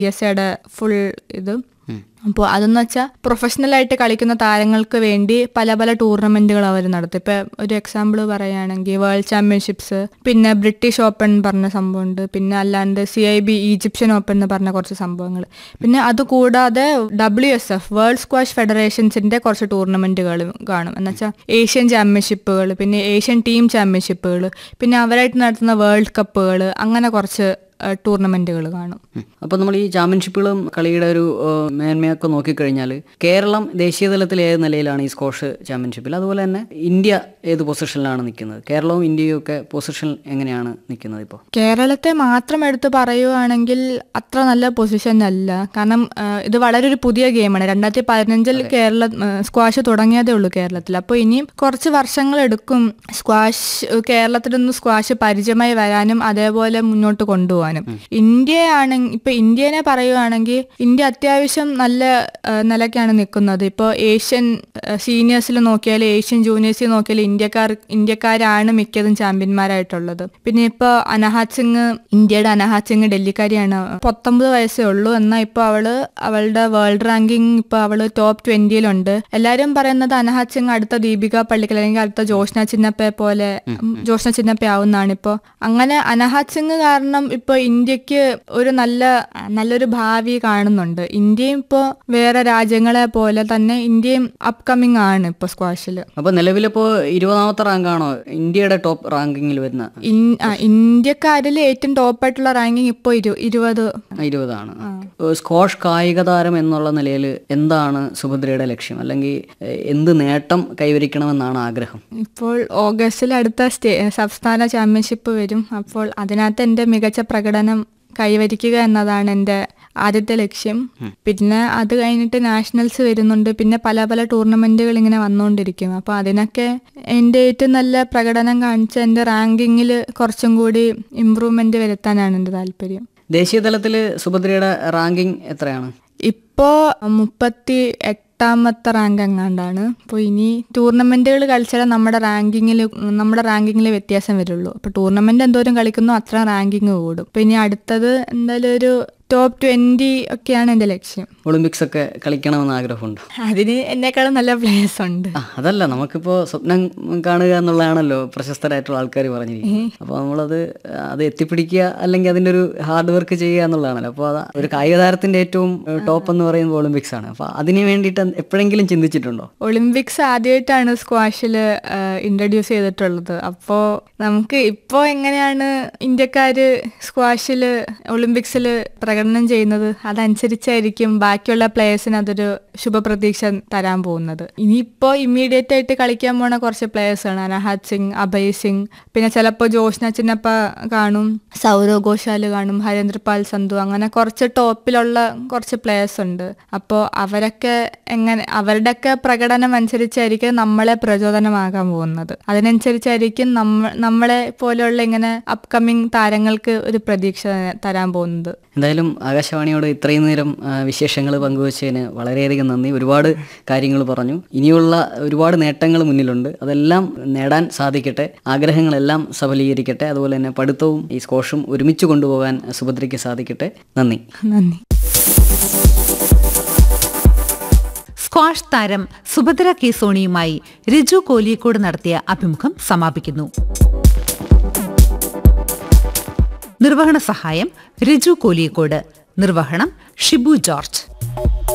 S എയുടെ full ഇത് അപ്പോൾ അതെന്ന് വെച്ചാൽ പ്രൊഫഷണൽ ആയിട്ട് കളിക്കുന്ന താരങ്ങൾക്ക് വേണ്ടി പല പല ടൂർണമെന്റുകൾ അവർ നടത്തും ഇപ്പൊ ഒരു എക്സാമ്പിൾ പറയുകയാണെങ്കിൽ വേൾഡ് ചാമ്പ്യൻഷിപ്സ് പിന്നെ ബ്രിട്ടീഷ് ഓപ്പൺ പറഞ്ഞ സംഭവമുണ്ട് പിന്നെ അല്ലാണ്ട് C I B Egyptian open എന്ന് പറഞ്ഞ കുറച്ച് സംഭവങ്ങൾ പിന്നെ അതുകൂടാതെ W S F world squash ഫെഡറേഷൻസിന്റെ കുറച്ച് ടൂർണമെന്റുകൾ കാണും എന്നുവെച്ചാൽ ഏഷ്യൻ ചാമ്പ്യൻഷിപ്പുകൾ പിന്നെ ഏഷ്യൻ ടീം ചാമ്പ്യൻഷിപ്പുകൾ പിന്നെ അവരായിട്ട് നടത്തുന്ന വേൾഡ് കപ്പുകൾ അങ്ങനെ കുറച്ച് ടൂർണമെന്റുകൾ കാണും അപ്പോൾ നമ്മൾ ഈ ചാമ്പ്യൻഷിപ്പുകളും കളിയുടെ ഒരു ഏഹ്, മേന്മയൊക്കെ നോക്കിക്കഴിഞ്ഞാൽ കേരളം ദേശീയ തലത്തിൽ ഏത് നിലയിലാണ് ഈ സ്കോഷ് ചാമ്പ്യൻഷിപ്പിൽ അതുപോലെ തന്നെ ഇന്ത്യ ഏത് പൊസിഷനിലാണ് നിൽക്കുന്നത് കേരളവും ഇന്ത്യയും ഒക്കെ പൊസിഷൻ എങ്ങനെയാണ് നിൽക്കുന്നത് ഇപ്പോൾ കേരളത്തെ മാത്രം എടുത്ത് പറയുവാണെങ്കിൽ അത്ര നല്ല പൊസിഷൻ അല്ല കാരണം ആ, ഇത് വളരെ ഒരു പുതിയ ഗെയിമാണ് രണ്ടായിരത്തി പതിനഞ്ചിൽ കേരള സ്ക്വാഷ് തുടങ്ങിയതേ ഉള്ളൂ കേരളത്തിൽ അപ്പോൾ ഇനിയും കുറച്ച് വർഷങ്ങൾ എടുക്കും സ്ക്വാഷ് കേരളത്തിലൊന്ന് സ്ക്വാഷ് പരിചയമായി വരാനും അതേപോലെ മുന്നോട്ട് കൊണ്ടുപോകാനും ഇന്ത്യയാണെങ്കിൽ ഇപ്പൊ ഇന്ത്യനെ പറയുവാണെങ്കിൽ ഇന്ത്യ അത്യാവശ്യം നല്ല ആ, നിലയ്ക്കാണ് നിൽക്കുന്നത് ഇപ്പോൾ ഏഷ്യൻ സീനിയേഴ്സിൽ നോക്കിയാൽ ഏഷ്യൻ ജൂനിയേഴ്സിൽ നോക്കിയാൽ ഇന്ത്യക്കാർ ഇന്ത്യക്കാരാണ് മിക്കതും ചാമ്പ്യന്മാരായിട്ടുള്ളത് പിന്നെ ഇപ്പോൾ അനഹാത് സിംഗ് ഇന്ത്യയുടെ അനഹാത് സിംഗ് ഡൽഹിക്കാരിയാണ് പത്തൊമ്പത് വയസ്സേ ഉള്ളൂ എന്നാൽ ഇപ്പോൾ അവള് അവളുടെ വേൾഡ് റാങ്കിങ് ഇപ്പോൾ അവള് ടോപ്പ് ട്വന്റിയിലുണ്ട് എല്ലാവരും പറയുന്നത് അനഹാത് സിംഗ് അടുത്ത ദീപിക പള്ളിക്കൽ അല്ലെങ്കിൽ അടുത്ത ജോഷ്ന ചിന്നപ്പയെ പോലെ ഉം, ജോഷ്ന ചിന്നപ്പ ആവുന്നതാണ് ഇപ്പോൾ അങ്ങനെ അനഹാത് സിംഗ് കാരണം ഇപ്പോൾ ഇന്ത്യക്ക് ഒരു നല്ല നല്ലൊരു ഭാവി കാണുന്നുണ്ട് ഇന്ത്യയും ഇപ്പോൾ വേറെ രാജ്യങ്ങളെ പോലെ തന്നെ ഇന്ത്യയും അപ്കമിങ് ആണ് ഇപ്പോൾ സ്ക്വാഷിൽ അപ്പോൾ നിലവിലിപ്പോൾ ഇരുപതാമത്തെ റാങ്കാണോ ഇന്ത്യയുടെ ടോപ്പ് റാങ്കിങ്ങിൽ വരുന്ന ഇന്ത്യക്കാരിൽ ഏറ്റവും ടോപ്പായിട്ടുള്ള റാങ്കിങ് ഇപ്പോൾ ഇരു ഇരുപത് ഇരുപതാണ് ഏഹ്, സ്ക്വാഷ് കായിക താരം എന്നുള്ള നിലയിൽ എന്താണ് സുഭദ്രയുടെ ലക്ഷ്യം അല്ലെങ്കിൽ ഏഹ്, എന്ത് നേട്ടം കൈവരിക്കണമെന്നാണ് ആഗ്രഹം ഇപ്പോൾ ഓഗസ്റ്റിൽ അടുത്ത സ്റ്റേ സംസ്ഥാന ചാമ്പ്യൻഷിപ്പ് വരും അപ്പോൾ അതിനകത്ത് എൻ്റെ മികച്ച പ്രകടനം കൈവരിക്കുക എന്നതാണ് എൻ്റെ ആദ്യത്തെ ലക്ഷ്യം പിന്നെ അത് കഴിഞ്ഞിട്ട് നാഷണൽസ് വരുന്നുണ്ട് പിന്നെ പല പല ടൂർണമെന്റുകൾ ഇങ്ങനെ വന്നുകൊണ്ടിരിക്കും അപ്പോൾ അതിനൊക്കെ എൻ്റെ ഏറ്റവും നല്ല പ്രകടനം കാണിച്ച എൻ്റെ റാങ്കിങ്ങിൽ കുറച്ചും കൂടി ഇമ്പ്രൂവ്മെന്റ് വരുത്താനാണ് എൻ്റെ താല്പര്യം ദേശീയ തലത്തിൽ സുഭദ്രയുടെ റാങ്കിങ് എത്രയാണ് ഇപ്പോൾ മുപ്പത്തി എട്ടാമത്തെ റാങ്ക് എങ്ങാണ്ടാണ് അപ്പോൾ ഇനി ടൂർണമെന്റുകൾ കളിച്ചാലേ നമ്മുടെ റാങ്കിങ്ങിൽ നമ്മുടെ റാങ്കിങ്ങിൽ വ്യത്യാസം വരുള്ളൂ അപ്പോൾ ടൂർണമെന്റ് എന്തോരം കളിക്കുന്നു അത്ര റാങ്കിങ് കൂടും അപ്പോൾ ഇനി അടുത്തത് എന്തായാലും ഒരു ടോപ്പ് ട്വന്റി ഒക്കെയാണ് എൻ്റെ ലക്ഷ്യം ഒളിമ്പിക്സ് ഒക്കെ കളിക്കണമെന്ന് ആഗ്രഹമുണ്ട് അതിന് എന്നെക്കാളും നല്ല പ്ലേയേഴ്സ് ഉണ്ട് ആ അതല്ല നമുക്കിപ്പോൾ സ്വപ്നം കാണുക എന്നുള്ളതാണല്ലോ പ്രശസ്തരായിട്ടുള്ള ആൾക്കാർ പറഞ്ഞിരിക്കുന്നത് അപ്പോൾ നമ്മളത് അത് എത്തിപ്പിടിക്കുക അല്ലെങ്കിൽ അതിൻ്റെ ഒരു ഹാർഡ് വർക്ക് ചെയ്യുക എന്നുള്ളതാണല്ലോ അപ്പോൾ അത് ഒരു കായിക താരത്തിൻ്റെ ഏറ്റവും ടോപ്പ് എന്ന് പറയുന്നത് ഒളിമ്പിക്സ് ആണ് അപ്പോൾ അതിന് വേണ്ടിയിട്ട് എപ്പോഴെങ്കിലും ചിന്തിച്ചിട്ടുണ്ടോ ഒളിമ്പിക്സ് ആദ്യമായിട്ടാണ് സ്ക്വാഷിൽ ഇൻട്രൊഡ്യൂസ് ചെയ്തിട്ടുള്ളത് അപ്പോൾ നമുക്ക് ഇപ്പോൾ എങ്ങനെയാണ് ഇന്ത്യക്കാര് സ്ക്വാഷിൽ ഒളിമ്പിക്സിൽ പ്രകടനം ചെയ്യുന്നത് അതനുസരിച്ചായിരിക്കും ബാക്കിയുള്ള പ്ലേയേഴ്സിന് അതൊരു ശുഭപ്രതീക്ഷ തരാൻ പോകുന്നത് ഇനിയിപ്പോൾ ഇമ്മീഡിയറ്റ് ആയിട്ട് കളിക്കാൻ പോണ കുറച്ച് പ്ലേയേഴ്സാണ് അനഹാത് സിംഗ് അഭയ് സിംഗ് പിന്നെ ചിലപ്പോൾ ജോഷ്ന ചിന്നപ്പ കാണും സൗരവ് ഘോഷാൽ കാണും ഹരേന്ദ്രപാൽ സന്ധു അങ്ങനെ കുറച്ച് ടോപ്പിലുള്ള കുറച്ച് പ്ലേയേഴ്സ് ഉണ്ട് അപ്പോൾ അവരൊക്കെ എങ്ങനെ അവരുടെയൊക്കെ പ്രകടനം അനുസരിച്ചായിരിക്കും നമ്മളെ പ്രചോദനമാകാൻ പോകുന്നത് അതിനനുസരിച്ചായിരിക്കും നമ്മ നമ്മളെ പോലെയുള്ള ഇങ്ങനെ അപ്കമിങ് താരങ്ങൾക്ക് ഒരു പ്രതീക്ഷ തരാൻ പോകുന്നത് എന്തായാലും ആകാശവാണിയോട് ഇത്രയും നേരം വിശേഷങ്ങൾ പങ്കുവച്ചതിന് വളരെയധികം നന്ദി ഒരുപാട് കാര്യങ്ങൾ പറഞ്ഞു ഇനിയുള്ള ഒരുപാട് നേട്ടങ്ങൾ മുന്നിലുണ്ട് അതെല്ലാം നേടാൻ സാധിക്കട്ടെ ആഗ്രഹങ്ങളെല്ലാം സഫലീകരിക്കട്ടെ അതുപോലെ തന്നെ പഠിത്തവും ഈ സ്കോഷും ഒരുമിച്ച് കൊണ്ടുപോകാൻ സുഭദ്രയ്ക്ക് സാധിക്കട്ടെ നന്ദി നന്ദി സ്ക്വാഷ് താരം സുഭദ്ര കെ സോണിയുമായി രജു കോലിയക്കോട് നടത്തിയ അഭിമുഖം സമാപിക്കുന്നു നിർവഹണ സഹായം രജു കോലിയക്കോട് നിർവഹണം ഷിബു ജോർജ്